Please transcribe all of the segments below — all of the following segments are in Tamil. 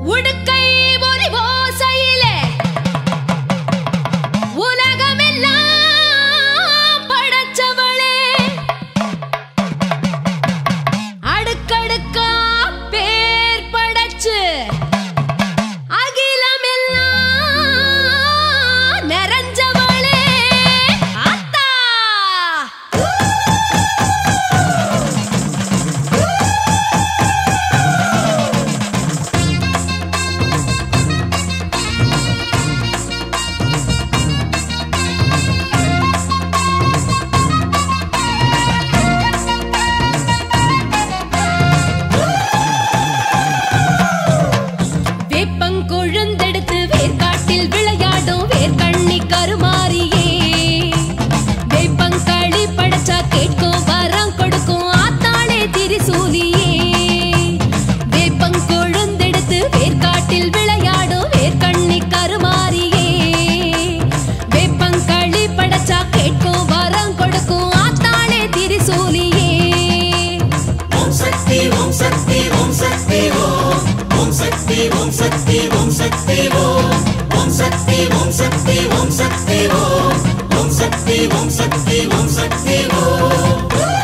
உடுக்கை ஒலி ஓசையிலே உலகமெல்லாம் படைச்சவளே அடுக்கடுக்கா பேர் படைச்சு அகிலமெல்லாம் நிறைஞ்சவளே அத்தா வேப்பங்கொழுந்தெடுத்து வேர்க்காட்டில் விளையாடும் வேர்க்கண்ணி கருமாரியே வேப்பங்களி படைச்சா கேட்கும் வரம் கொடுக்கும் ஆத்தாளே திரிசூலியே வேப்பங்கொழுந்தெடுத்து வேர்க்காட்டில் விளையாடும் வேர்க்கண்ணி கருமாரியே வேப்பங்களி படைச்சா கேட்கும் வரம் கொடுக்கும் ஆத்தாளே திரிசூலியே ஓம் சக்தி ஓம் சக்தி ஓம் சக்தி ஓம் ஓம் சக்தி ஓம் சக்தி ஓம் சக்தி ஓம் ஓம் சக்தி ஓம் சக்தி ஓம் சக்தி ஓம் ஓம் சக்தி ஓம் சக்தி ஓம் சக்தி ஓம்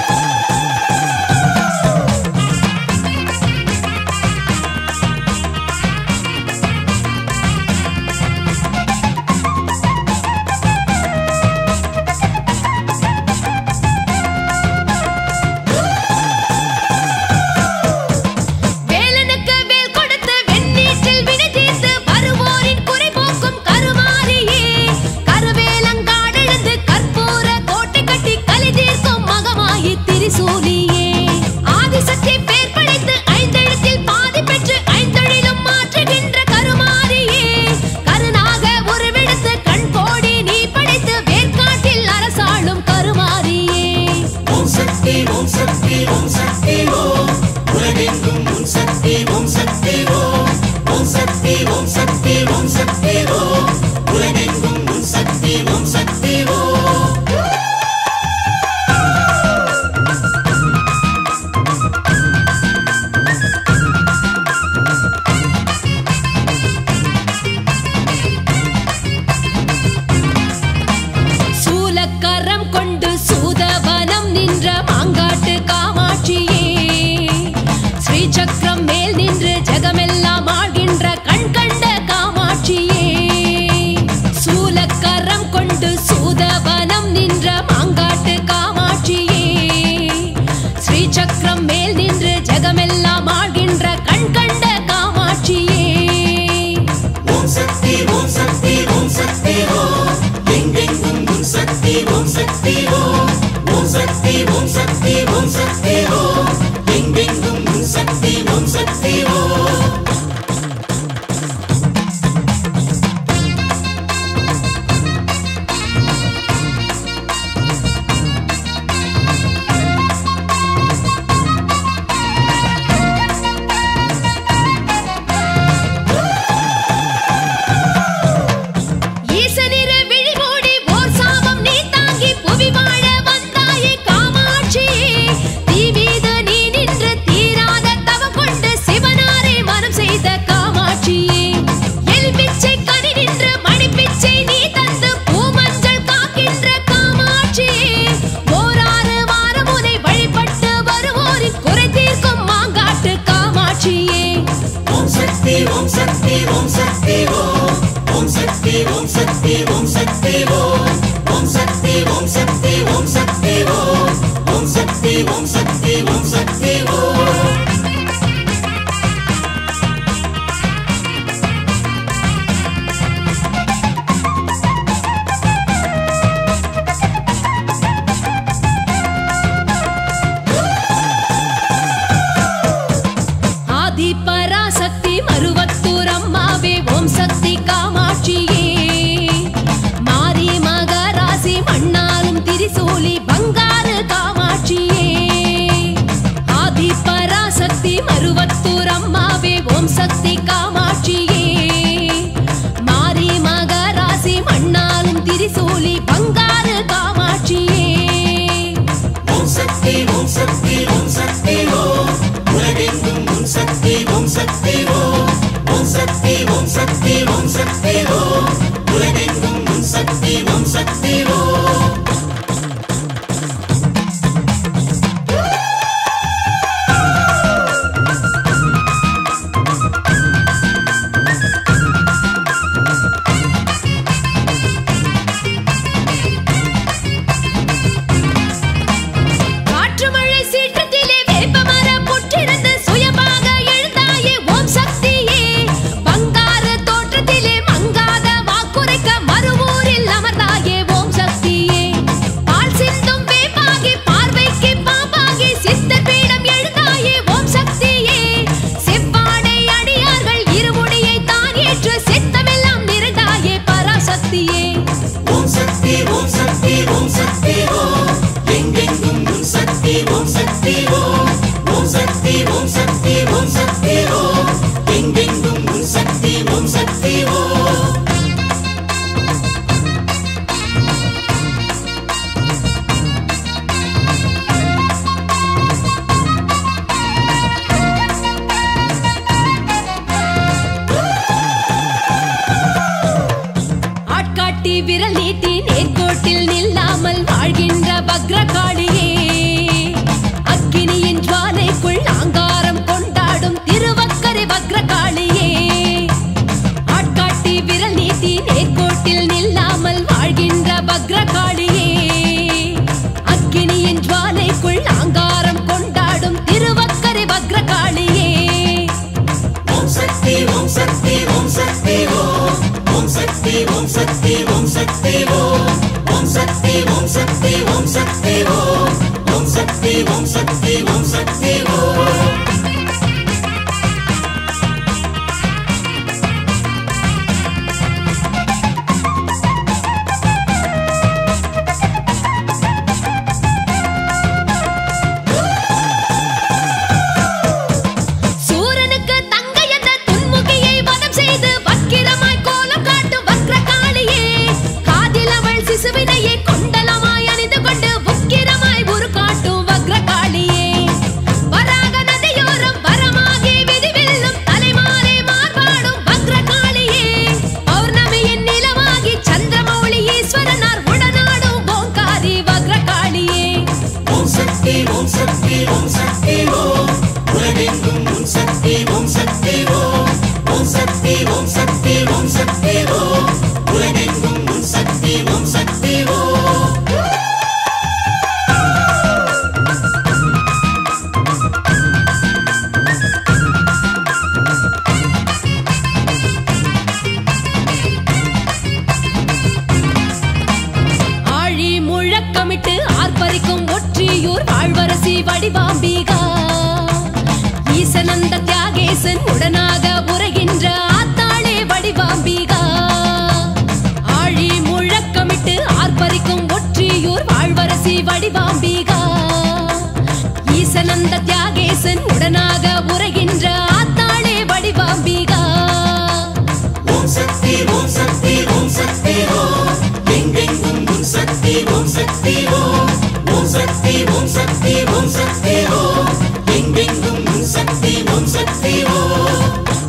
வேலனுக்கு வேல் கொடுத்து வெண்ணீற்றில் வினை தீர்த்து வருவோரின் குறை போக்கும் கருமாரியே கருவேலங்காடெழுந்து கற்பூர கோட்டை கட்டி கலி தீர்க்கும் மகமாயி திரிசூலியே ஆதிசக்தி பேர் படைத்து ஐந்தெழுத்தில் பாதி பெற்று ஐந்தொழிலும் மாற்றுகின்ற கருமாரியே கருணாக உருவெடுத்து கண் கோடி நீ படைத்து வேர்க்காட்டில் அரசாளும் கருமாரியே ஓம் சக்தி ஓம் சக்தி ஓம் சக்தி ஓம் உலகெங்கும் உன் சக்தி ஓம் சக்தி ஓம் ஓம் சக்தி ஓம் சக்தி ஓம் சக்தி ஓம் உலகெங்கும் உன் சக்தி ஓம் சக்தி ஓம் சூலக்கரம் கொண்டு சூதவனம் நின்ற மாங்காட்டு காமாட்சியே ஸ்ரீ சக்கரம் மேல் நின்று ஜெகமெல்லாம் ஆழ்கின்ற கண் கண்ட காமாட்சியே சூலக்கரம் கொண்டு சூதவனம் நின்ற மாங்காட்டு காமாட்சியே ஸ்ரீ சக்கரம் மேல் நின்று ஜெகமெல்லாம் ஆழ்கின்ற கண் கண்ட காமாட்சியே ஓம் சக்தி ஓம் சக்தி ஓம் சக்தி ஓம் எங்கெங்கும் உன் சக்தி ஓம் சக்தி ஓம் ஓம் சக்தி ஓம் சக்தி ஓம் சக்தி ஓம் எங்கெங்கும் உன் சக்தி ஓம் சக்தி ஓம் ஈசனிரு விழி மூடி ஓர் சாபம் நீ தாங்கி புவி வாழ வந்தாயே காமாட்சியே தீ மீது நீ நின்று தீராத தவம் கொண்டு சிவனாரே மனம் செய்த காமாட்சியே எலும்பிச்சை கனி நின்று மணிப்பிச்சை நீ தந்து பூமஞ்சள் காக்கின்ற காமாட்சியே ஓராறு வாரம் உனை வழிபட்டு வருவோரின் குறை தீர்க்கும் மாங்காட்டு காமாட்சியே ஓம் சக்தி ஓம் சக்தி ஓம் சக்தி ஓம் ஓம் சக்தி ஓம் சக்தி ஓம் சக்தி ஓம் ஓம் சக்தி ஓம் சக்தி ஓம் சக்தி ஓம் ஓம் சக்தி ஓம் சக்தி ஓம் சக்தி ஓம் ஆதி பராசக்தி மருவத்தூர் அம்மாவே ஓம் சக்தி காமாட்சியே மாரி மகராசி மண்ணாலும் திரிசூலி பங்காரு காமாட்சியே ஆதி பராசக்தி மருவத்தூர் அம்மாவே ஓம் சக்தி காமாட்சியே மாரி மகராசி மண்ணாலும் திரிசூலி பங்காரு காமாட்சியே ஓம் சக்தி ஓம் சக்தி ஓம் சக்தி ஓம் உலகெங்கும் உன் சக்தி ஓம் சக்தி ஓம் ஓம் விரல் நீட்டி நேர்கோட்டில் நில்லாமல் வாழ்கின்ற பக்ரகாளியே அக்கினியின் ஜுவாலைக்குள் அங்காரம் கொண்டாடும் திருவக்கரை பக்ரகாளியே ஆட்காட்டி விரல் நீட்டி நேர்கோட்டில் நில்லாமல் வாழ்கின்ற பக்ரகாளியே அக்கினியின் ஜுவாலைக்குள் அங்காரம் கொண்டாடும் திருவக்கரை பக்ரகாளியே ஓம் சக்தி ஓம் சக்தி ஓம் சக்தி ஓம் ஓம் சக்தி ஓம் சக்தி ஓம் சக்தி ஓம் ஓம் சக்தி ஓம் சக்தி ஓம் சக்தி ஓம் ஓம் சக்தி ஓம் சக்தி ஓம் சக்தி ஓம் சூரனுக்கு தங்கை என்ற துன்முகியை வதம் செய்து வக்கிரமாய் கோலம் காட்டும் வக்ரகாளியே காதில் அவள் சிசுவினையே கொண்டலமாய் அணிந்து கொண்டு உக்கிரமாய் உரு காட்டும் வக்ரகாளியே வராக நதியோரம் வரமாகி விதிவெல்லும் தலைமாலை மார்பாடும் வக்ரகாளியே பௌர்ணமியின் நிலவாகி சந்திரமௌழி ஈஸ்வரனார் உடனாடும் ஓங்காரி வக்ரகாளியே ஓம் சக்தி ஓம் சக்தி ஓம் சக்தி ஓம் உலகெங்கும் உன் சக்தி ஓம் சக்தி ஓம் ஓம் சக்தி ஓம் சக்தி ஓம் சக்தி ஓம் உலகெங்கும் உன் சக்தி ஓம் சக்தி ஓம் ஆழி முழக்கமிட்டு ஆர்ப்பரிக்கும் ஒற்றியூர் வாழ்வரசி வடிவாம்பிகா ஈசனந்த தியாகேசன் உடனாக உரைகின்ற ஆத்தாளே வடிவாம்பிகா ஆழி முழக்கமிட்டு ஆர்ப்பரிக்கும் ஒற்றியூர் வாழ்வரசி வடிவாம்பிகா ஈசனந்த தியாகேசன் உடனாக உரைகின்ற ஆத்தாளே வடிவாம்பிகா ஓம் சக்தி ஓம் சக்தி ஓம் சக்தி ஓம் எங்கெங்கும் உன் சக்தி ஓம் சக்தி ஓம் ஓம் சக்தி ஓம் சக்தி ஓம் சக்தி ஓம் எங்கெங்கும் உன் சக்தி ஓம் சக்தி ஓம்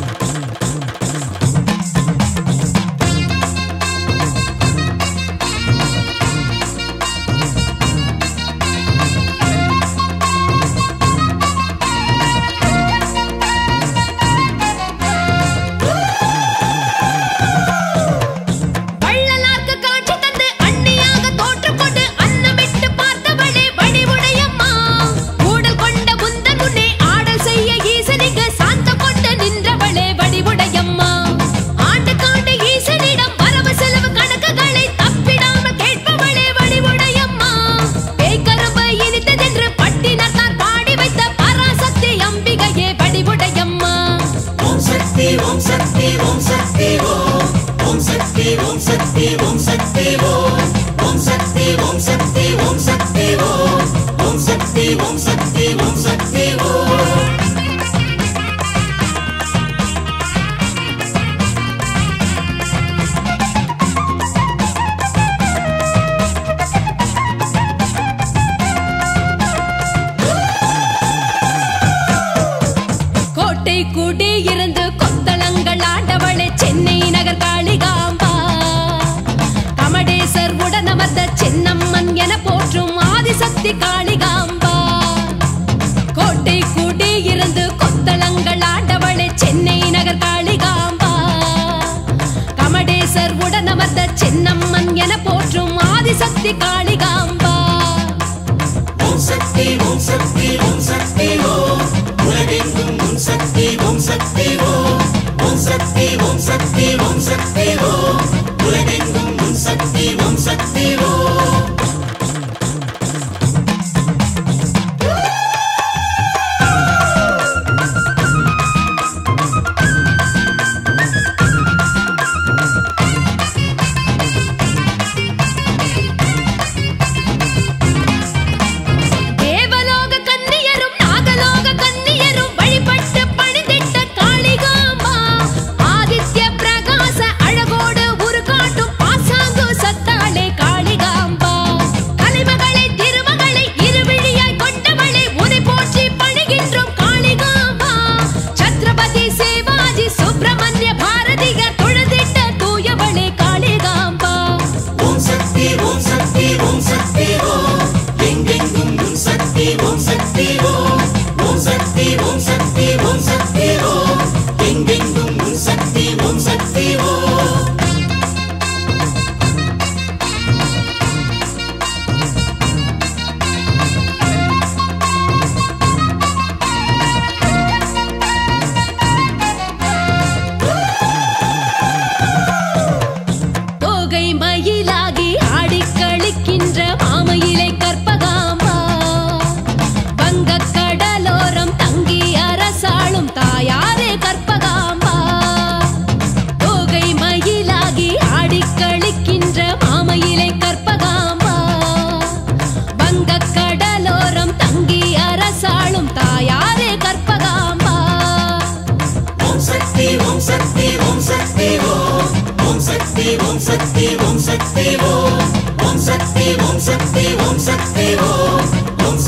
வள்ளலார்க்கு காட்சி தந்து அண்ணியாக தோற்றம் கொண்டு அன்னமிட்டு பார்த்தவளே வடிவுடையம்மா ஊடல் கொண்ட முந்தன் முன்னே ஆடல் செய்ய ஈசனிக்கு சாந்தம் கொண்டு நின்றவளே வடிவுடையம்மா ஆண்டு காண்டு ஈசனிடம் வரவு செலவு கணக்குகளை தப்பிடாமல் கேட்பவளே வடிவுடையம்மா பேய்கரும்பு இனித்ததென்று பட்டினத்தார் பாடி வைத்த பராசக்தி அம்பிகையே வடிவுடையம்மா ஓம் சக்தி ஓம் சக்தி ஓம் சக்தி ஓம் ஓம் சக்தி ஓம் சக்தி ஓம் சக்தி ஓம் ஓம் சக்தி ஓம் சக்தி ஓம் சக்தி ஓம் ஓம் சக்தி ஓம் சக்தி ஓம் சக்தி ஓம் கோட்டை கூடி இருந்து கொத்தளங்கள் ஆண்டவளே சென்னை நகர் காளிகாம்பா கமடேசர் உடனமர்ந்த சின்னம்மன் என போற்றும் ஆதிசக்தி காளிகாம்பா கோட்டை கூடி இருந்து கொத்தளங்கள் ஆண்டவளே சென்னை நகர் காளிகாம்பா கமடேசர் உடனமர்ந்த சின்னம்மன் என போற்றும் ஆதிசக்தி காளிகாம்பா ஓம் சக்தி ஓம் சக்தி ஓம் சக்தி ஓம் உலகெங்கும் உன் சக்தி ஓம் சக்தி ஓம் ஓம் சக்தி ஓம் சக்தி ஓம் சக்தி ஓம் உலகெங்கும் உன் சக்தி ஓம் சக்தி ஓம் தேவலோக கன்னியரும் நாகலோக கன்னியரும் வழிபட்டு பணிந்திட்ட காளி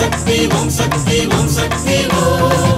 சக்தி ஓம் சக்தி ஓம் சக்தி ஓம்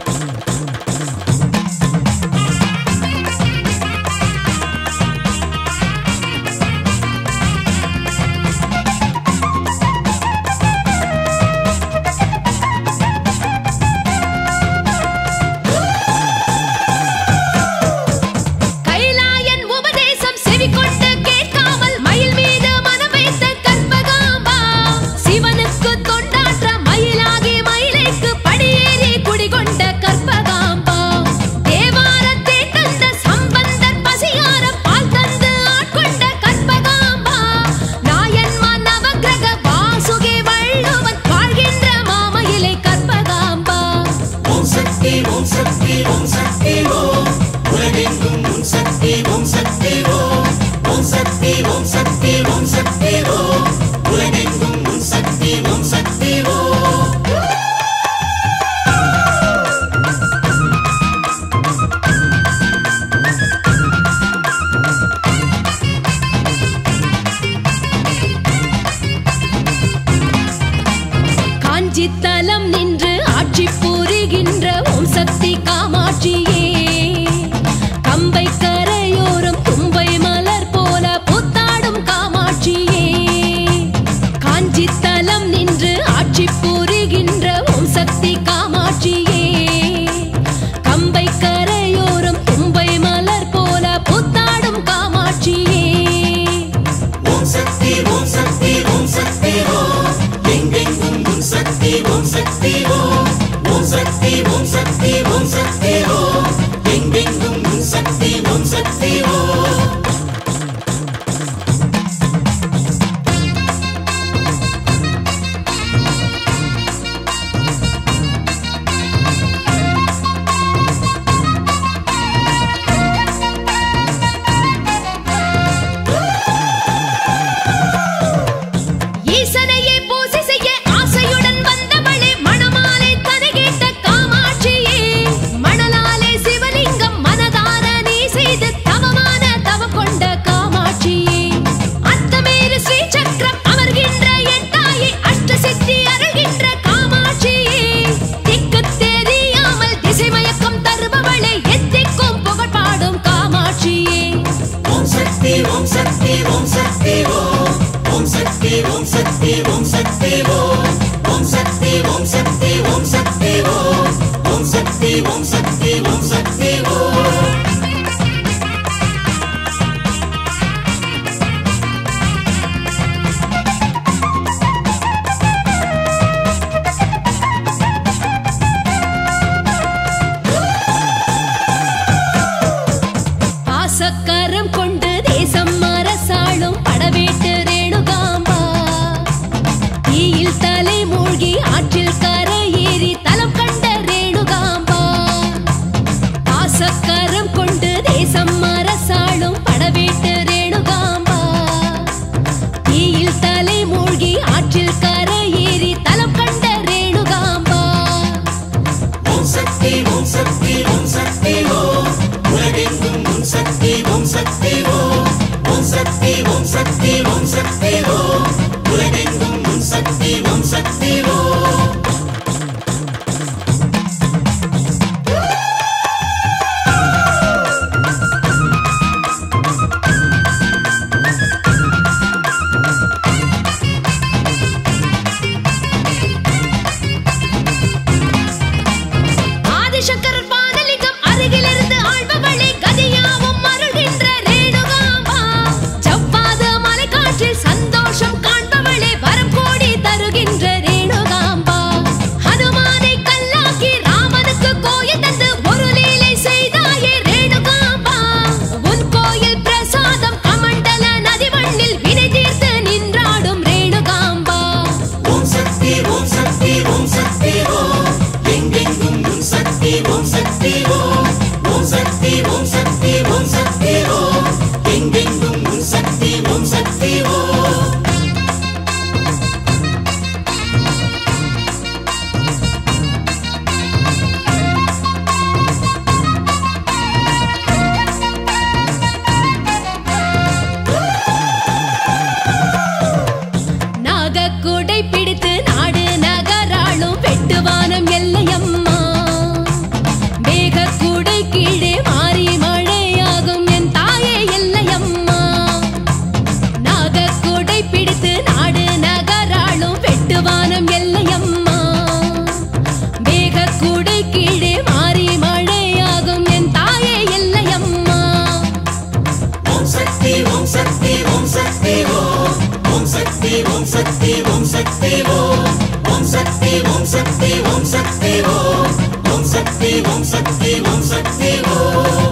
கைலாயன் உபதேசம் செவிக்கொண்டு கேட்காமல் மயில் மீது மனம் வைத்த கற்பகாம்பா சிவனுக்கு தொண்டாற்ற மயிலாகி மயிலைக்கு படியேறி குடிகொண்ட கற்பகாம்பா தேவாரத்தை தந்த சம்பந்தர் பசியார பால் தந்து ஆட்கொண்ட கற்பகாம்பா நாயன்மா நவக்கிரக வாசுகி வள்ளுவன் வாழ்கின்ற மாமயிலை கற்பகாம்பா ஓம் சக்தி ஓம் சக்தி ஓம் சக்தி ஓம் உலகெங்கும் உன் சக்தி ஓம் சக்தி ஓம் ஓம் சக்தி ஓம் சக்தி ஓம் சக்தி ஓம் உலகெங்கும் உன் சக்தி ஓம் சக்தி ஓம் காஞ்சி தலம் நின்று ஆட்சி புரிகின்ற ஓம் சக்தி காமாட்சியே சக்தி ஓம் ஓம் சக்தி ஓம் சக்தி ஓம் சக்தி ஓம்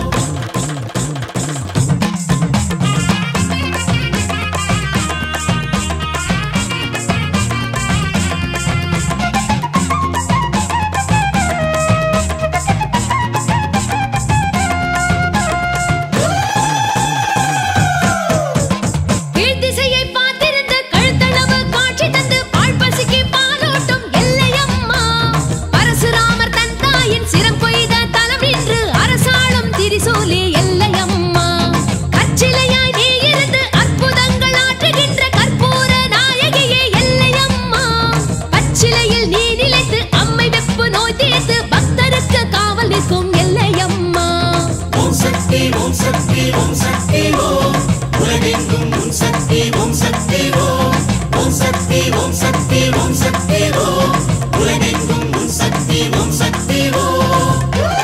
கீழ் திசையை பார்த்திருந்து கழுத்தளவு காட்சி தந்து பால் பசிக்கு பாலோட்டும் எல்லையம்மா பரசுராமர் தன் தாயின் சிரம் கொய்த தலம் நின்று அரசாளும் திரிசூலி எல்லையம்மா கச்சிலையாய் நீ இருந்து அற்புதங்கள் ஆற்றுகின்ற கற்பூர நாயகியே எல்லையம்மா பச்சிலையில் நீ நிலைத்து அம்மை வெப்பு நோய் தீர்த்து பக்தருக்கு காவல் நிற்கும் எல்லையம்மா ஓம் சக்தி ஓம் சக்தி ஓம் சக்தி ஓம் உலகெங்கும் உன் சக்தி ஓம் சக்தி ஓம் ஓம் சக்தி ஓம் சக்தி ஓம் சக்தி ஓம் உலகெங்கும் உன் சக்தி ஓம் சக்தி ஓம்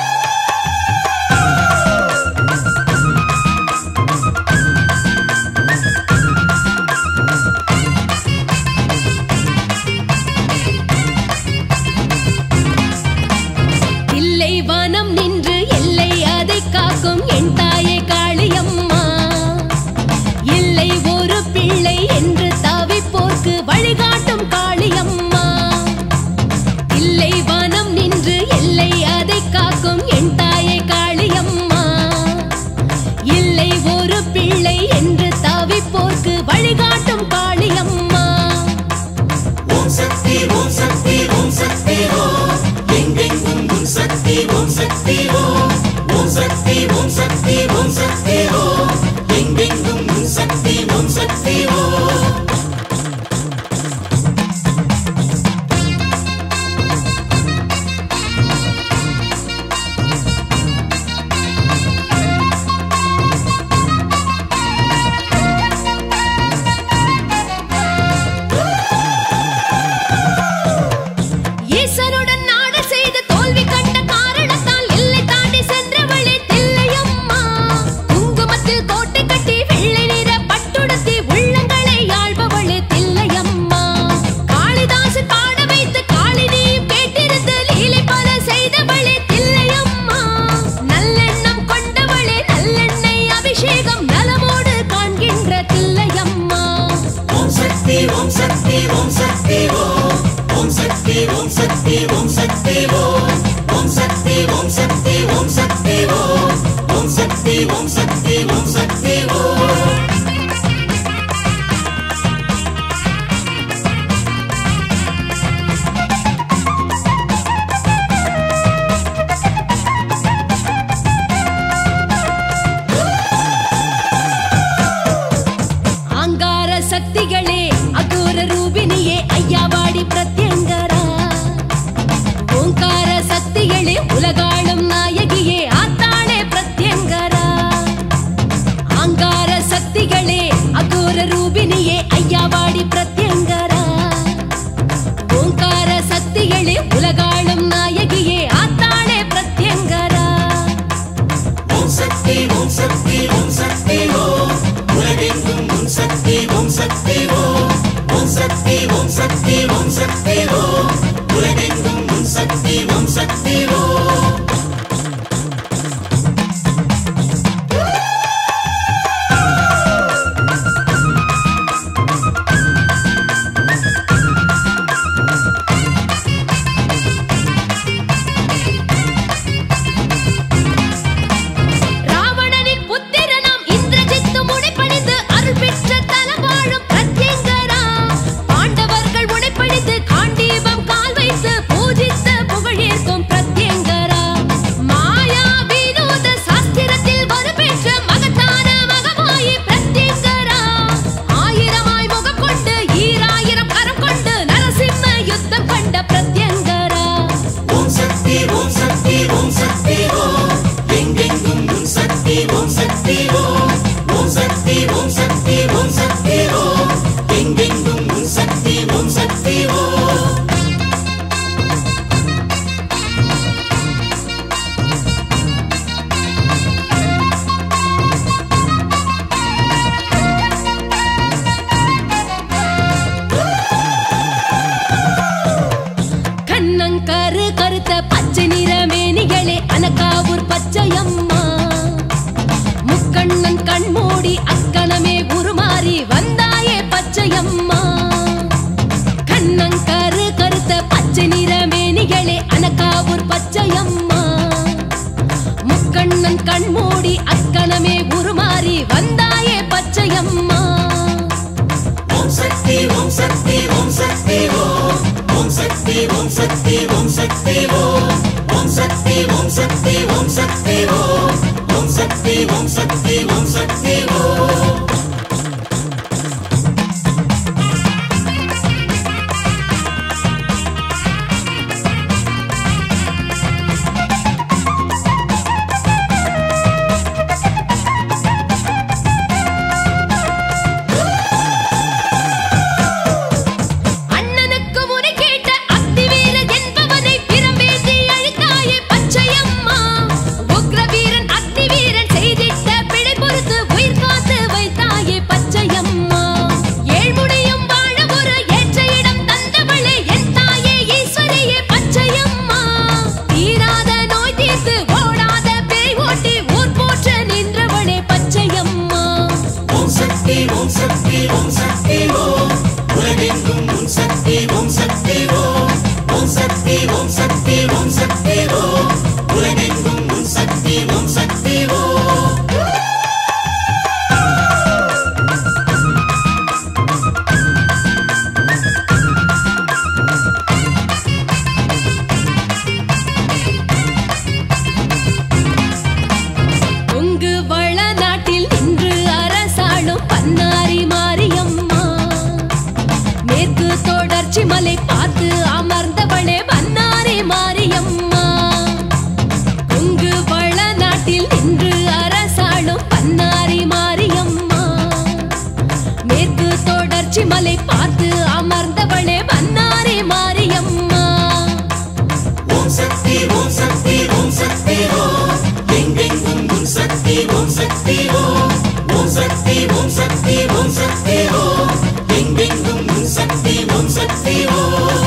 இல்லை வனம் நின்று எல்லை அதை காக்கும் என் தாயே காளியம்மா இல்லை ஒரு பிள்ளை என்று தவிப்போர்க்கு வழிகாட்டும் காளியம்மா இல்லை வனம் நின்று எல்லை அதை காக்கும் என் தாயே காளியம்மா இல்லை ஒரு பிள்ளை என்று தவிப்போர்க்கு வழிகாட்டும் காளியம்மா ஓம் சக்தி ஓம் சக்தி ஓம் சக்தி ஓம் எங்கெங்கும் உன் சக்தி ஓம் சக்தி ஓம் ஓம் சக்தி ஓம் சக்தி ஓம் சக்தி ஓம் எங்கெங்கும் உன் சக்தி ஓம் சக்தி ஓம் ஈசனுடன் நாடல் செய்து தோல்வி கண்ட காரணத்தால் எல்லை தாண்டி சென்றவளே தில்லையம்மா குங்குமத்தில் கோட்டை கட்டி வெள்ளை நிற பட்டுடுத்தி உள்ளங்களை ஆள்பவளே தில்லையம்மா காளிதாசன் பாட வைத்து காளினி கேட்டிருந்து லீலை பல செய்தவளே தில்லையம்மா நல்லெண்ணம் கொண்டவளே நல்லெண்ணெய் அபிஷேகம் நலமோடு காண்கின்ற தில்லையம்மா ஓம் சக்தி ஓம் சக்தி ஓம் சக்தி ஓம் ஓம் சக்தி ஓம் சக்தி ஓம் சக்தி ஓம் ஓம் சக்தி ஓம் சக்தி ஓம் சக்தி ஓம் ஓம் சக்தி ஓம் சக்தி ஓம் சக்தி ஓம் ஆங்கார சக்திகளே அகோர ரூபினியே ஐயாவாடி பிரத்யங்கரா ஓங்கார சக்திகளே உலகாளும் நாயகியே ஆத்தாளே பிரத்யங்கரா ஆங்கார சக்திகளே அகோர ரூபினியே ஐயாவாடி பிரத்யங்கரா ஓங்கார சக்திகளே உலகாளும் நாயகியே ஆத்தாளே பிரத்யங்கரா ஓம் சக்தி ஓம் சக்தி ஓம் சக்தி ஓம் உலகெங்கும் உன் சக்தி ஓம் சக்தி ஓம் ஓம் சக்தி ஓம் சக்தி ஓம் சக்தி ஓம் உலகெங்கும் உன் சக்தி ஓம் சக்தி ஓம் ராவணனின் புத்திரனாம் இந்திரஜித்து முனைப்பணிந்து அருள் பெற்ற தலம் வாழும் பிரத்யங்கரா பாண்டவர்கள் முனைப்பணிந்து காண்டீபம் கால் வைத்து பூஜித்த புகழேற்கும் பிரத்யங்கரா மாயா வினோத சாஸ்திரத்தில் வலுப்பெற்ற மகத்தான மகமாயி பிரத்யங்கரா ஆயிரமாய் முகம் கொண்டு ஈராயிரம் கரம் கொண்டு நரசிம்ம யுத்தம் கண்ட பிரத்யங்கரா ஓம் சக்தி ஓம் சக்தி ஓம் சக்தி ஓம் எங்கெங்கும் உன் சக்தி ஓம் சக்தி ஓம் ஓம் சக்தி ஓம் சக்தி ஓம் சக்தி ஓம் எங்கெங்கும் உன் சக்தி ஓம் சக்தி ஓம் கண்ணங்கரு கண்மூடி அக்கணமே உருமாறி வந்தாயே பச்சையம்மா ஓம் சக்தி ஓம் சக்தி ஓம் சக்தி ஓம் ஓம் சக்தி ஓம் சக்தி ஓம் சக்தி ஓம் ஓம் சக்தி ஓம் சக்தி ஓம் சக்தி ஓம் ஓம் சக்தி ஓம் சக்தி ஓம் சக்தி ஓம் அண்ணனுக்கு முறை கேட்ட அத்திவீரன் என்பவனை பிரம்பேந்தி அழித்தாயே பச்சையம்மா உக்ரவீரன் அத்திவீரன் செய்திட்ட பிழை பொறுத்து உயிர் காத்து வைத்தாயே பச்சையம்மா ஏழ்முனையும் வாழ ஒரு ஏற்ற இடம் தந்தவளே என் தாயே ஈஸ்வரியே பச்சையம்மா தீராத நோய் தீர்த்து ஓடாத பேய் ஓட்டி ஊர் போற்ற நின்றவளே பச்சையம்மா ஓம் சக்தி ஓம் சக்தி ஓம் சக்தி ஓம் உலகெங்கும் உன் சக்தி ஓம் சக்தி ஓம் ஓம் சக்தி ஓம் சக்தி ஓம் சக்தி ஓம் உலகெங்கும் உன் சக்தி ஓம் சக்தி ஓம் கொங்கு வள நாட்டில் நின்று அரசாளும் பன்னாரி மாரியம்மா மேற்கு தொடர்ச்சி மலை பார்த்து அமர்ந்தவளே பன்னாரி மாரியம்மா கொங்கு வள நாட்டில் நின்று அரசாளும் பன்னாரி மாரியம்மா மேற்கு தொடர்ச்சி மலை பார்த்து அமர்ந்தவளே பன்னாரி மாரியம்மா ஓம் சக்தி ஓம் சக்தி ஓம் சக்தி ஓம் எங்கெங்கும் உன் சக்தி ஓம் சக்தி ஓம் ஓம் சக்தி ஓம் சக்தி ஓம் சக்தி ஓம் எங்கெங்கும் உன் சக்தி ஓம் சக்தி ஓம்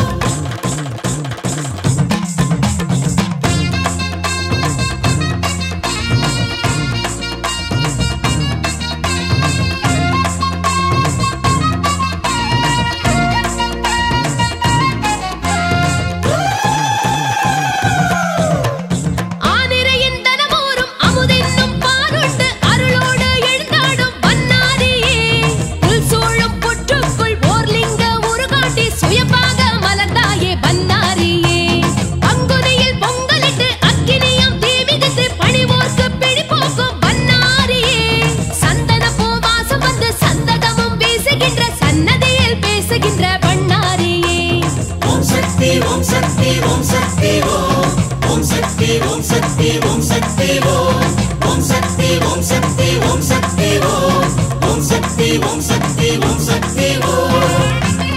ஆனிரையின் தனமோரும் அமுதென்னும் பாலுண்டு அருளோடு எழுந்தாடும் வண்ணாரியே புல் சூழும் புற்றுக்குள் ஓர் லிங்க உருகாட்டி சுயமாக மலர்ந்தாயே வண்ணாரியே பங்குனியில் பொங்கலிட்டு அக்கினியம் தீமிதித்து பணிவோர்க்கு பிழி போக்கும் வண்ணாரியே சந்தன பூவாசம் வந்து சந்ததமும் வீசுகின்ற சன்னதியில் பேசுகின்ற வண்ணாரியே ஓம் சக்தி ஓம் சக்தி ஓம் சக்தி ஓம் ஓம் சக்தி ஓம் சக்தி ஓம் சக்தி ஓம் ஓம் சக்தி ஓம் சக்தி ஓம் சக்தி ஓம் ஓம் சக்தி ஓம் சக்தி ஓம் சக்தி ஓம்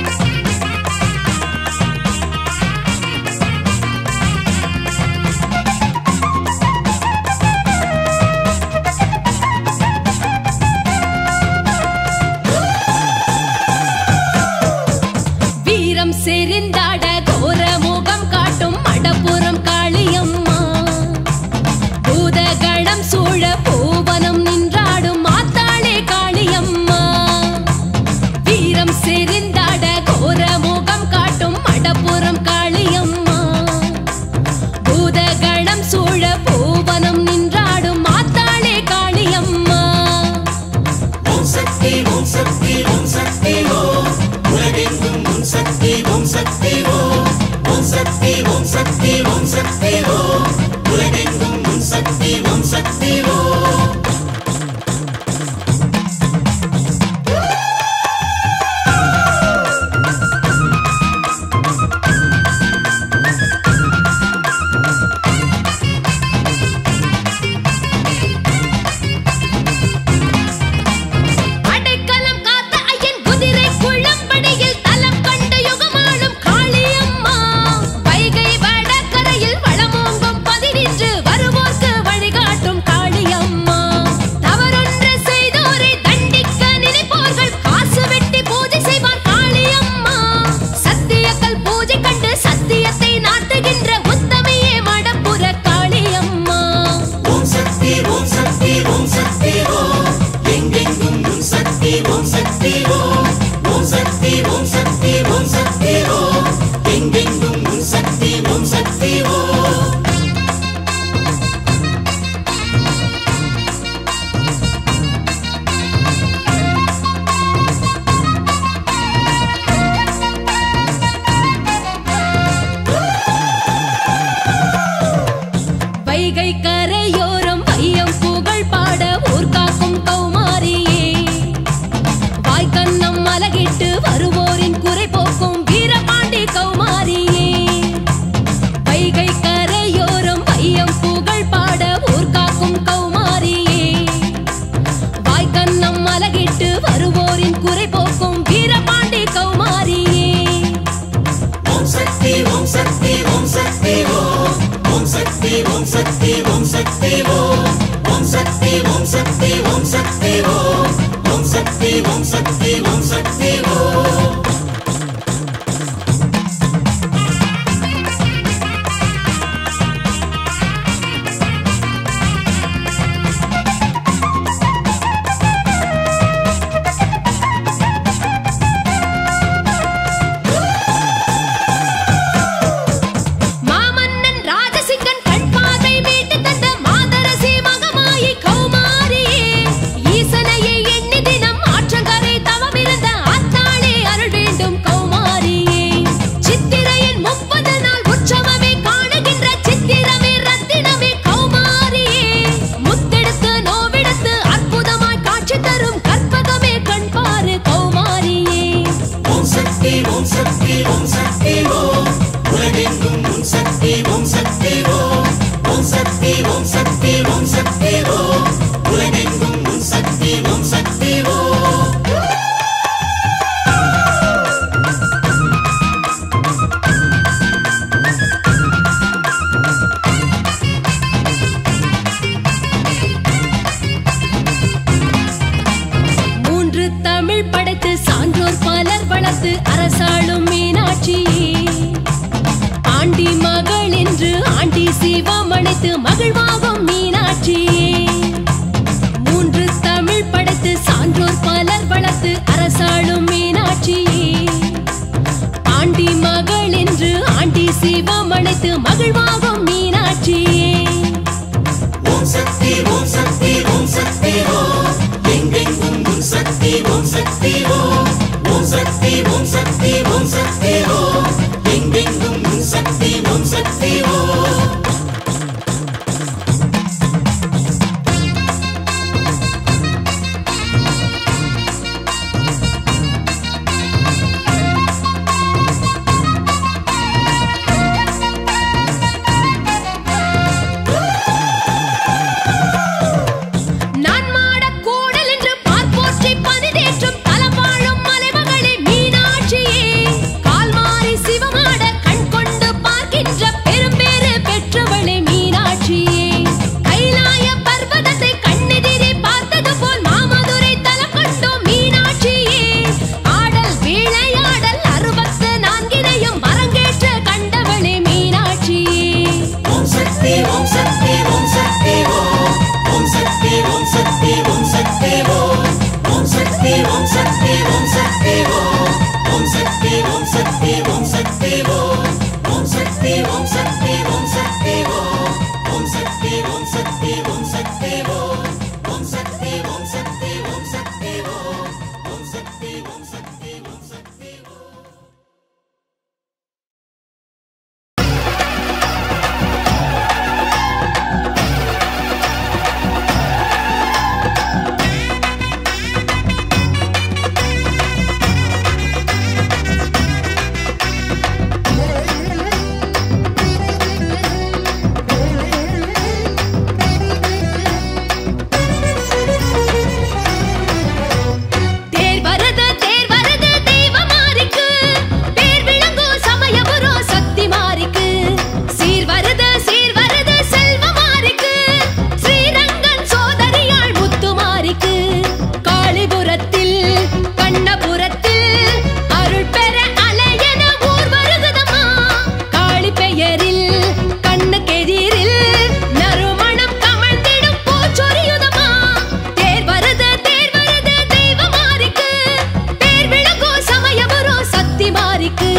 வீரம் செறிந்தாட கோர முகம் காட்டும் மடப்புறம் காளியம்மா பூதகணம் சூழ பூவனம் நின்றாடும் மாத்தாளே காளியம்மா வீரம் செறிந்தாட கோர முகம் காட்டும் மடப்புறம் காளியம்மா பூதகணம் சூழ பூவனம் நின்றாடும் மாத்தாளே காளியம்மா ஓம் சக்தி ஓம் சக்தி ஓம் சக்தி ஓம் உலகெங்கும் உன் சக்தி ஓம் சக்தி ஓம் ஓம் சக்தி ஓம் சக்தி ஓம் சக்தி ஓம் உலகெங்கும் உன் சக்தி ஓம் சக்தி ஓம் அடைக்கலம் காத்த ஐயன் குதிரை குள்ளம்படியில் தலம் கண்டு யுகமாளும் காளியம்மா வைகை வடகரையில் வளமோங்கும் பதினின்று வருவோர்க்கு வழிகாட்டும் காளியம்மா தவறொன்று செய்தோரை தண்டிக்க நினைப்போர்கள் காசு வெட்டி பூஜை செய்வார் காளியம்மா சத்தியக்கல் பூஜை கண்டு சத்தியத்தை நாட்டுகின்ற உத்தமையே மடப்புற காளியம்மா ஓம் சக்தி ஓம் சக்தி ஓம் சக்தி ஓம் எங்கெங்கும் உன் சக்தி ஓம் சக்தி ஓம் ஓம் சக்தி ஓம் சக்தி ஓம் சக்தி ஓம் எங்கெங்கும் உன் சக்தி ஓம் சக்தி ஓம் ஓம் சக்தி ஓம் சக்தி ஓம் ஓம் சக்தி ஓம் சக்தி ஓம் சக்தி ஓம் மாமன்னன் ராஜசிங்கன் கண் பார்வை மீட்டு தந்த மாதரசி மகமாயி கௌமாரியே ஈசனையே எண்ணி தினம் ஆற்றங்கரை தவமிருந்த அத்தாளே அருள் வேண்டும் கௌமாரியே சித்திரையின் முப்பது நாள் உற்சவமே காணுகின்ற சித்திரமே ரத்தினமே கௌமாரியே முத்தெடுத்து நோவெடுத்து அற்புதமாய் காட்சி தரும் கற்பகமே கண் பாரு கௌமாரியே ஓம் சக்தி ஓம் சக்தி ஓம் சக்தி ஓம் உலகெங்கும் உன் சக்தி ஓம் சக்தி ஓம் ஓம் சக்தி ஓம் சக்தி ஓம் சக்தி ஓம் உலகெங்கும் உன் சக்தி ஓம் சக்தி ஓம் மூன்று தமிழ் படைத்து சான்றோர் பலர் வளர்த்து அரசாளும் மீனாட்சியே ஆண்டி மகள் என்று ஆண்டி சிவம் அழைத்து மகிழ்வாகும் மீனாட்சியே மூன்று தமிழ் படைத்து சான்றோர் பலர் வளர்த்து அரசாளும் மீனாட்சியே ஆண்டி மகள் என்று ஆண்டி சிவம் அழைத்து மகிழ்வாகும் மீனாட்சியே ஓம் சக்தி ஓம் சக்தி ஓம் சக்தி ஓம் எங்கெங்கும் உன் சக்தி ஓம் சக்தி ஓம் ஓம் சக்தி ஓம் சக்தி ஓம் சக்தி ஓம் எங்கெங்கும் உன் சக்தி ஓம் சக்தி ஓம் நான் மாடக் கூடல் என்று பார்ப்போற்றி பனிதேற்றும் தலம் வாழும் மலைமகளே மீனாட்சியே கால் மாறி சிவமாட கண் கொண்டு பார்க்கின்ற பெரும்பேறு பெற்றவளே மீனாட்சியே கைலாய பர்வதத்தை கண்ணெதிரே பார்த்தது போல் மாமதுரை தலம் கொண்டோம் மீனாட்சியே ஆடல் விளையாடல் அறுபத்து நான்கினையும் அரங்கேற்ற கண்டவளே மீனாட்சியே ஓம் சக்தி ஓம் சக்தி ஓம் சக்தி ஓம் ஓம் சக்தி ஓம் சக்தி ஓம் சக்தி ஓம் ஓம் சக்தி ஓம் சக்தி ஓம் சக்தி ஓம் ஓம் சக்தி ஓம் சக்தி ஓம் சக்தி ஓம் ஓம் சக்தி ஓம் சக்தி ஓம் சக்தி ஓம் ஓம் சக்தி ஓம் சக்தி ஓம் சக்தி ஓம் ஓம் சக்தி ஓம் சக்தி ஓம் சக்தி ஓம் ஓம் சக்தி ஓம் சக்தி ஓம் சக்தி ஓம் தேர் வருது தேர் வருது தெய்வமாரிக்கு பேர் விளங்கும் சமயபுரோ சக்தி மாரிக்கு சீர் வருது சீர் வருது செல்வமாரிக்கு ஸ்ரீரங்கன் சோதரியாள் முத்துமாரிக்கு காளிபுரத்தில் கண்ணபுரத்தில் அருள் பெற அலையென ஊர் வருகுதம்மா காளி பெயரில் கண்ணுக்கெதிரில் நறுமணம் கமழ்ந்திடும் பூச்சொரியுதம்மா தேர் வருது தேர் வருது தெய்வமாரிக்கு பேர் விளங்கோ சமயபுரோ சக்தி மாரிக்கு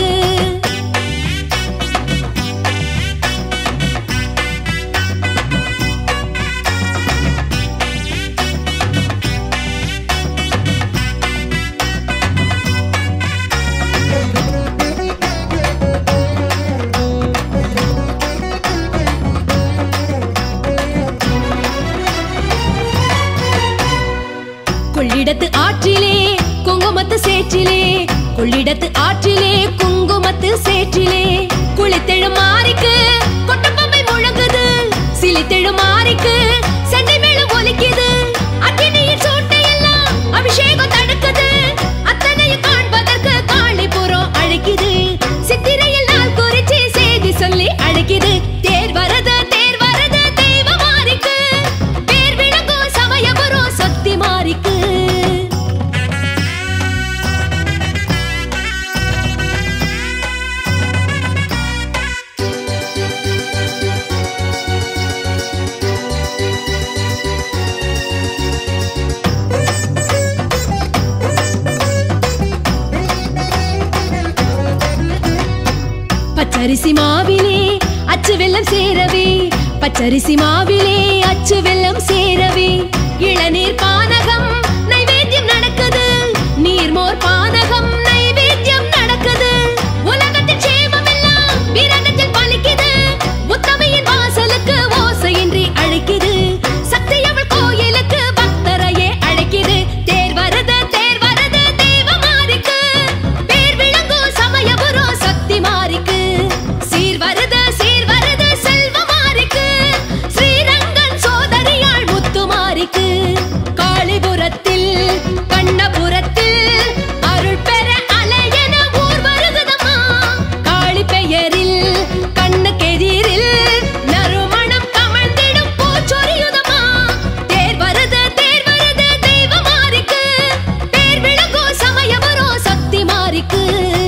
கொள்ளிடத்து ஆற்றிலே குங்குமத்து சேற்றிலே கொள்ளிடத்து ஆற்றிலே குங்குமத்து சேற்றிலே குளித்தெழு மாறிக்கு கொட்டப்பம்பை முழங்குது சிலித்தெழு மாறிக்கு சண்டை மேளம் ஒலிக்குது அக்கினியின் சூட்டையெல்லாம் அபிஷேகம் தடுக்குது அத்தனையும் காண்பதற்கு காளிபுரம் அழைக்குது சித்திரையில் நாள் குறிச்சி செய்தி சொல்லி அழைக்குது தேர் வரது தேர் வரது தெய்வமாரிக்கு பேர் விளங்கும் சமயம் பச்சரிசி மாவிலே அச்சு வெல்லம் சேரவே பச்சரிசி மாவிலே அச்சு வெல்லம் சேரவே இளநீர் பானகம் நைவேத்தியம் நடக்குது நீர்மோர் பானகம் நைவேத்தியம் நடக்குது உலகத்தின் சேமம் எல்லாம் விரதத்தில் பலிக்குது முத்தமையின் வாசலுக்கு ஓசையின்றி அழைக்குது சக்தி அவள் கோயிலுக்கு பக்தரையே அழைக்குது தேர் வருது தேர் வருது தெய்வ மாறிக்கு பேர் விளங்கும் சமயபுரோ சக்தி மாறிக்கு சீர் வருது சீர் வருது செல்வ மாறிக்கு ஸ்ரீரங்கன் சோதரியாள் முத்து மாறிக்கு காளிபுரத்தில் கண்ணபுரத்தில் அருள் பெற அலையென ஊர் வருகுதம்மா காளி பெயரில் கண்ணுக்கெதிரில் நறுமணம் கமழ்ந்திடும் பூச்சொரியுதம்மா தேர் வருது தேர் வருது தெய்வ மாறிக்கு பேர் விளங்கோ சமயவரோ சக்தி மாறிக்கு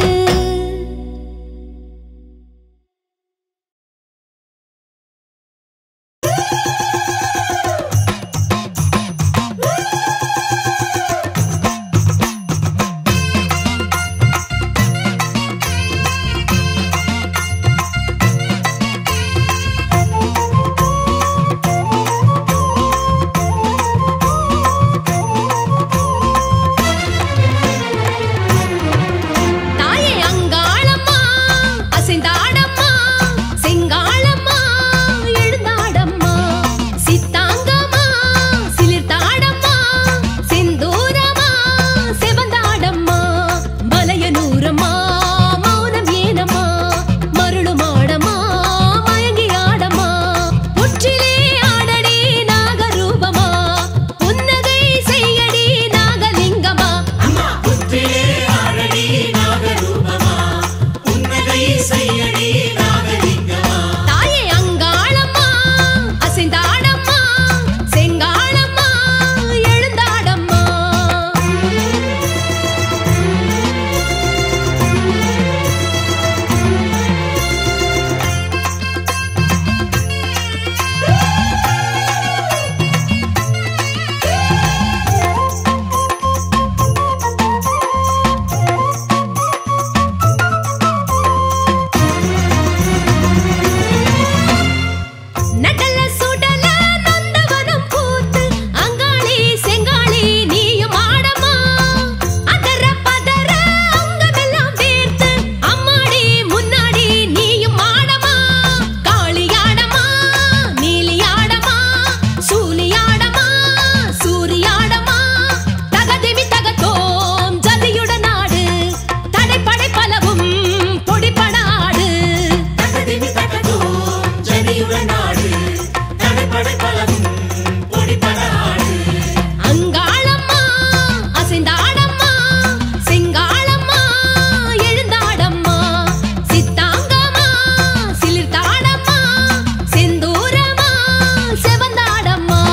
தாயே அங்காளம்மா அசைந்தாடம்மா செங்காளம்மா எழுந்தாடம்மா சித்தாங்கம்மா சிலிர்த்தாடம்மா செந்தூரம்மா செவந்தாடம்மா மலையனூரம்மா மௌனம் ஏனம்மா மருளுமாடம்மா மயங்கி ஆடம்மா புற்றிலே ஆடடி நாகரூபமா புன்னகை செய்யடி நாகலிங்கமா அம்மா புத்திலே ஆடடி நாகரூபமா புன்னகை செய்யடி நாகலிங்கமா தாயே அங்காளம்மா அசைந்தாடம்மா செங்காளம்மா எழுந்தாடம்மா நடல சுடல நந்தவனம் பூத்து அங்காளி செங்காளி நீயும் ஆடமா அதர பதற அங்கமெல்லாம் வேர்த்து அம்மாடி முன்னாடி நீயும் ஆடமா காளியாடமா நீலியாடமா சூலியாடமா சூரியாடமா தகதிமி தகத்தோம் ஜதியுடன் ஆடு தடைப்படை பலவும் பொடிப்படாடு தகதிமி தகதோம் ஜதியுடன் நாடு தடைப்படை பலவும் பொடிப்படாடு அங்காளம்மா அசைந்தாடம்மா செங்காளம்மா எழுந்தாடம்மா சித்தாங்கம்மா சிலிர்த்தாடம்மா செந்தூரம்மா செவந்தாடம்மா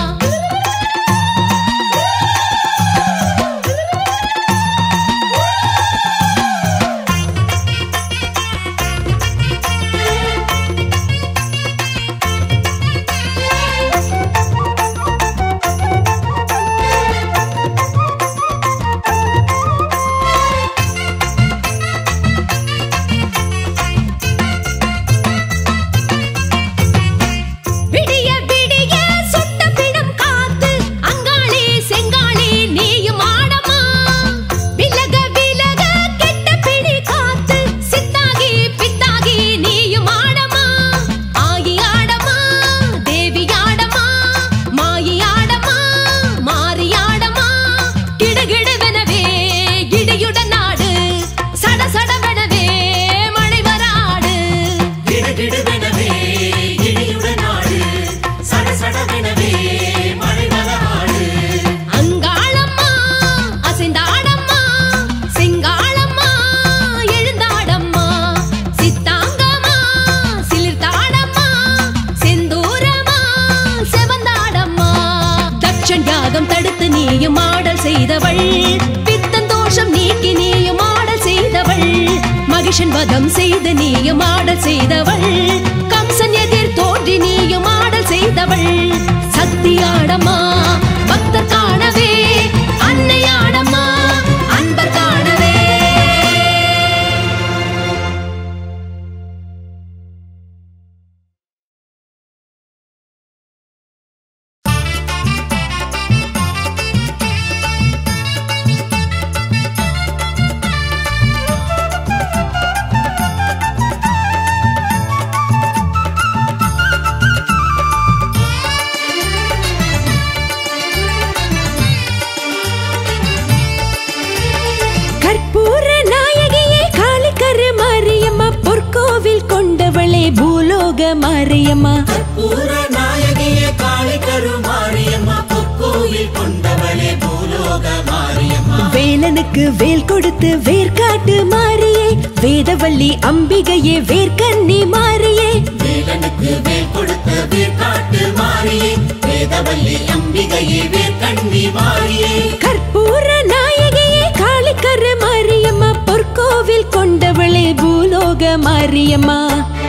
விடிய விடிய சுட்ட பிணம் காத்து அங்காளி செங்காளி நீயும் ஆடமா விலக விலக கெட்ட பிடி காத்து சித்தாகி பித்தாகி நீயும் ஆடமா ஆகி ஆடமா தேவி ஆடமா மாயி ஆடமா மாறி ஆடமா கிடுகிடுவெனவே இடியுடன் நாடு சட சடவெனவே மழை வராடு கிடுகிடுவெனவே இடியுடன் நாடு சடசடவெனவே மழை வராடு அங்காளம்மா அசைந்தாடம்மா செங்காளம்மா எழுந்தாடம்மா சித்தாங்கம்மா சிலிர்த்தாடம்மா செந்தூரம்மா செவந்தாடம்மா தட்சன் யாகம் தடுத்து நீயும் ஆடல் செய்தவள் பித்தன் தோஷம் நீக்கி நீயும் ஆடல் செய்தவள் மகிஷன் வதம் செய்து நீயும் ஆடல் செய்தவள் கம்சன் எதிர் தோன்றி நீயும் ஆடல் செய்தவள் சக்தியாடம்மா பக்தர் காணவே அன்னையாடம்மா அன்பர் காணவே பூலோக மாரியம்மா கற்பூர நாயகியே காளி கருமாரியம்மா பொற்கோவில் கொண்டவளே பூலோக மாரியம்மா வேலனுக்கு வேல் கொடுத்து வேர்காட்டு மாறியே வேதவள்ளி அம்பிகையே வேர்க்கன்னி மாறியே வேலனுக்கு வேல் கொடுத்த வேற்காட்டு மாறியே வேதவல்லி அம்பிகையே வேற்கண்ணி மாறியே கற்பூர நாயகியே காளிக்கரு மாரியம்மா பொற்கோவில் கொண்டவளே பூலோக மாரியம்மா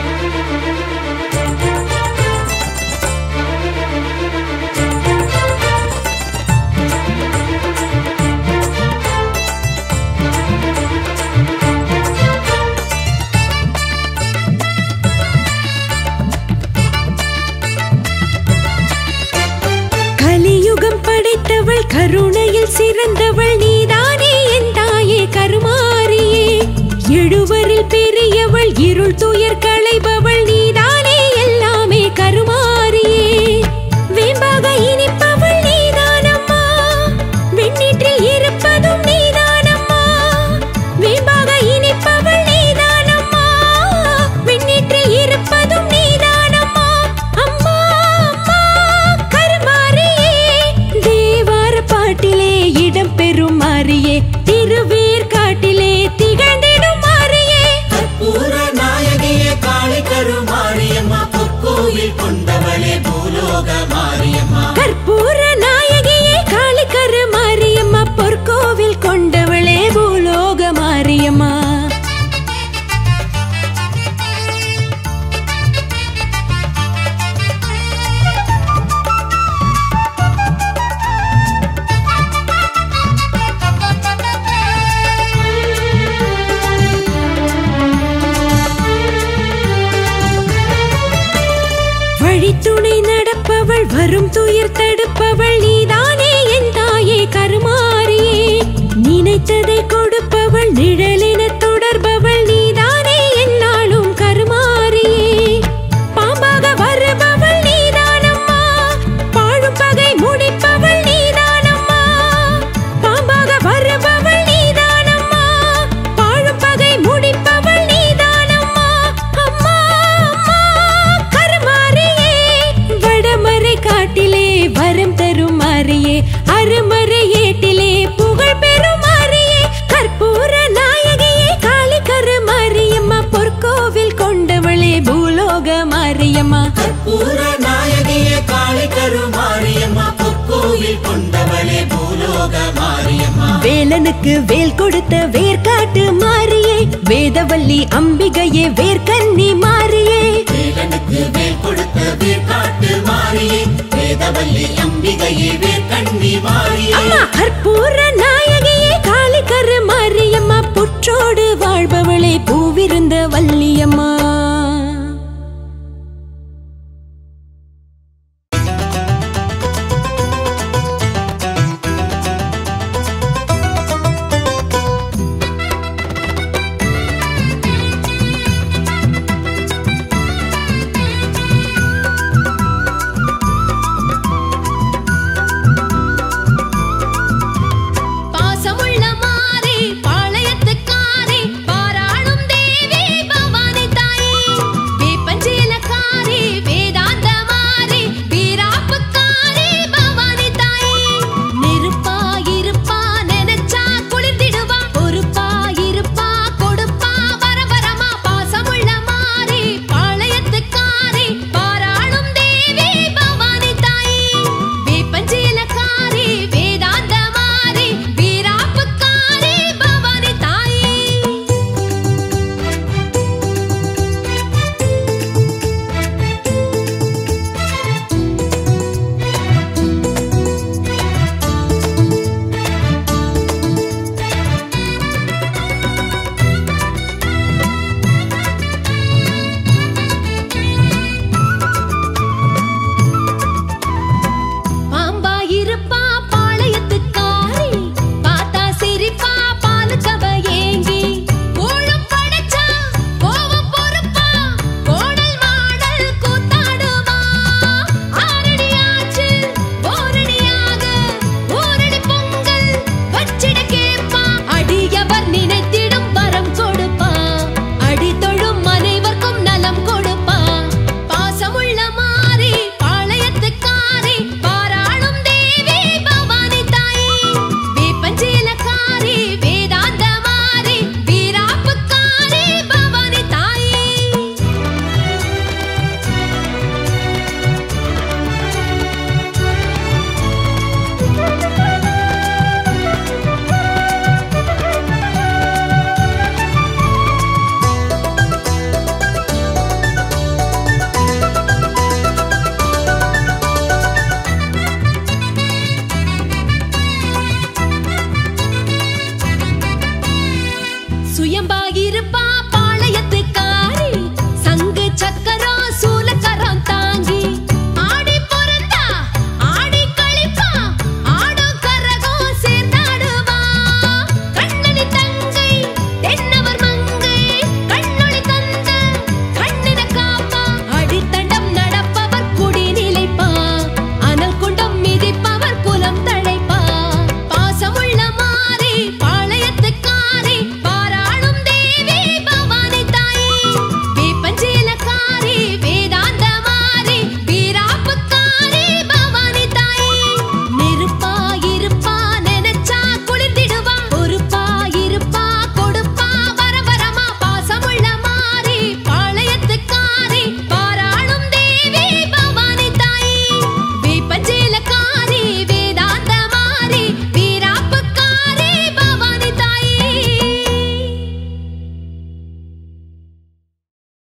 கலியுகம் படைத்தவள் கருணையில் சிறந்தவள் நீதானே என் தாயே கருமாரியே எழுவரில் பெரியவள் இருள் துயர் களைபவள் நீதானே எல்லாமே கருமாரியே வேம்பாக இனிப்பவள் நீதானம்மா வெண்ணீற்றில் இருப்பதும் நீதானம்மா வேம்பாக இனிப்பவள் நீதானம்மா வெண்ணீற்றில் இருப்பதும் நீதானம்மா அம்மா அம்மா கருமாரியே தேவார பாட்டிலே இடம் பெறும் மாறியே திருவேற்காட்டிலே திகழ்ந்திடும் மாறியே கற்பூர நாயகியே காளி கருமாரியம்மா பொற்கோவில் கொண்டவளே பூலோக மாரியம்மா கற்பூர நாயகியே காளிக்கரு மாரியம்மா பொற்கோவில் கொண்டவளே பூலோக மாரியம்மா வழித்துணை நடப்பவள் வரும் துயர் தடுப்பவள் நீதானே என் தாயே கருமாரியே நினைத்ததை கொடுப்பவள் நிழலென தொடர்பவள் நீதானே என்னாலும் கருமாரியே பாம்பாக வருபவள் நீதானம்மா பாழும் பகை முடிப்பவள் நீதானம்மா பாம்பாக வருபவள் நீதானம்மா பாழும் பகை முடிப்பவள் நீதானம்மா அம்மா அம்மா கருமாரியே வடமறை காட்டிலே வரம் தரும் மாறியே அருமறை ஏட்டிலே புகழ் பெறும் மாறியே கற்பூர நாயகியே காளி கருமாரியம்மா பொற்கோவில் கொண்டவளே பூலோக மாரியம்மா கற்பூர நாயகியே காளி கருமாரியம்மா பொற்கோவில் கொண்டவளே பூலோக மாரியம்மா வேலனுக்கு வேல் கொடுத்த வேர்காட்டு மாறியே வேதவல்லி அம்பிகையே வேர்க்கன்னி மாறியே வேலனுக்கு வேல் கொடுத்த வேற்காட்டு மாறியே வேதவல்லி அம்பிகையே வேற்கண்ணி மாறியே அம்மா கற்பூர